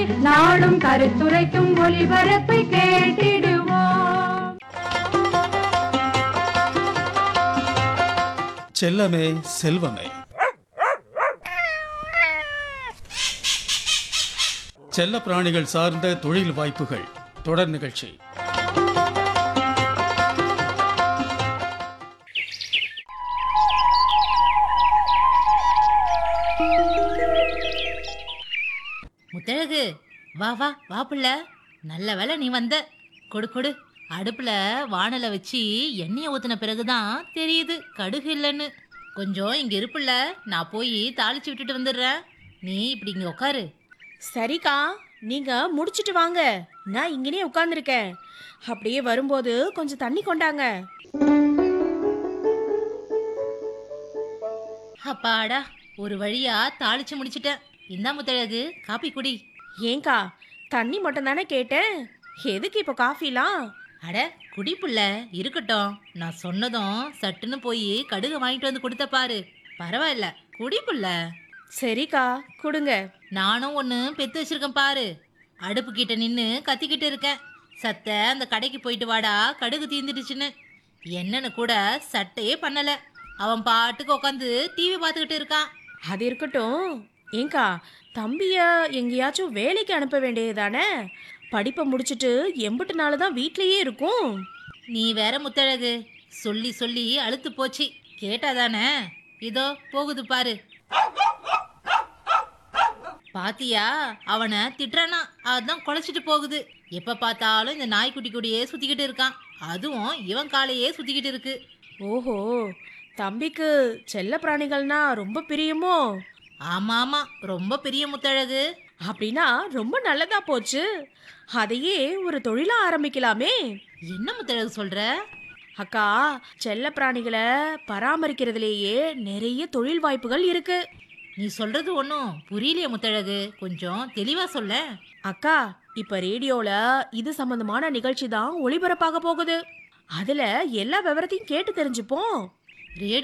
நாடும் கருத்துரைக்கும் ஒளிபரப்பை கேட்டிடுவோம் செல்லமே செல்வமே செல்ல பிராணிகள் சார்ந்த தொழில் வாய்ப்புகள் தொடர் நிகழ்ச்சி முத்தழகு வா வா வா புள்ள நல்ல வேளை நீ வந்த கொடு கொடு அடுப்புல வானல வச்சு எண்ணெயை ஊத்தின பிறகுதான் தெரியுது கடுகு இல்லைன்னு கொஞ்சம் இங்க இருப்புல நான் போய் தாளிச்சு விட்டுட்டு வந்துடுறேன் நீ இப்படி இங்க உட்காரு சரிக்கா நீங்க முடிச்சிட்டு வாங்க நான் இங்கனே உட்கார்ந்துருக்கேன் அப்படியே வரும்போது கொஞ்சம் தண்ணி கொண்டாங்க அப்பாடா ஒரு வழியா தாளிச்சு முடிச்சிட்டேன் இந்தா முத்தழகு காப்பி குடி ஏங்கா தண்ணி மட்டும் தானே கேட்டேன் எதுக்கு இப்போ காஃபிலாம் அட குடி புள்ள இருக்கட்டும் நான் சொன்னதும் சட்டுன்னு போய் கடுகு வாங்கிட்டு வந்து கொடுத்த பாரு பரவாயில்ல குடி புள்ள சரிக்கா கொடுங்க நானும் ஒன்று பெத்து வச்சிருக்கேன் பாரு அடுப்பு கிட்ட நின்று கத்திக்கிட்டு இருக்கேன் சத்த அந்த கடைக்கு போயிட்டு வாடா கடுகு தீந்துடுச்சுன்னு என்னன்னு கூட சட்டையே பண்ணல அவன் பாட்டுக்கு உட்காந்து டிவி பார்த்துக்கிட்டு இருக்கான் அது இருக்கட்டும் ஏங்கா தம்பிய எங்கேயாச்சும் வேலைக்கு அனுப்ப வேண்டியதுதானே படிப்பை முடிச்சிட்டு எம்பிட்டு நாள் தான் வீட்லயே இருக்கும் நீ வேற முத்தழகு சொல்லி சொல்லி அழுத்து போச்சு கேட்டாதானே இதோ போகுது பாரு பாத்தியா அவனை திட்டுறானா அதான் குலைச்சிட்டு போகுது எப்ப பார்த்தாலும் இந்த நாய்க்குட்டி கூடயே சுத்திக்கிட்டு இருக்கான் அதுவும் இவன் காலையே சுத்திக்கிட்டு இருக்கு ஓஹோ தம்பிக்கு செல்ல பிராணிகள்னா ரொம்ப பிரியமோ ஆமா ஆமா ரொம்ப பெரிய முத்தழகு அப்படின்னா ரொம்ப நல்லதா போச்சு அதையே ஒரு தொழிலா ஆரம்பிக்கலாமே என்ன முத்தழகு சொல்ற அக்கா செல்ல பிராணிகளை பராமரிக்கிறதுலேயே நிறைய தொழில் வாய்ப்புகள் இருக்கு நீ சொல்றது ஒன்றும் புரியலையே முத்தழகு கொஞ்சம் தெளிவா சொல்ல அக்கா இப்ப ரேடியோல இது சம்பந்தமான நிகழ்ச்சி தான் ஒளிபரப்பாக போகுது அதுல எல்லா விவரத்தையும் கேட்டு தெரிஞ்சுப்போம் ரேடியோ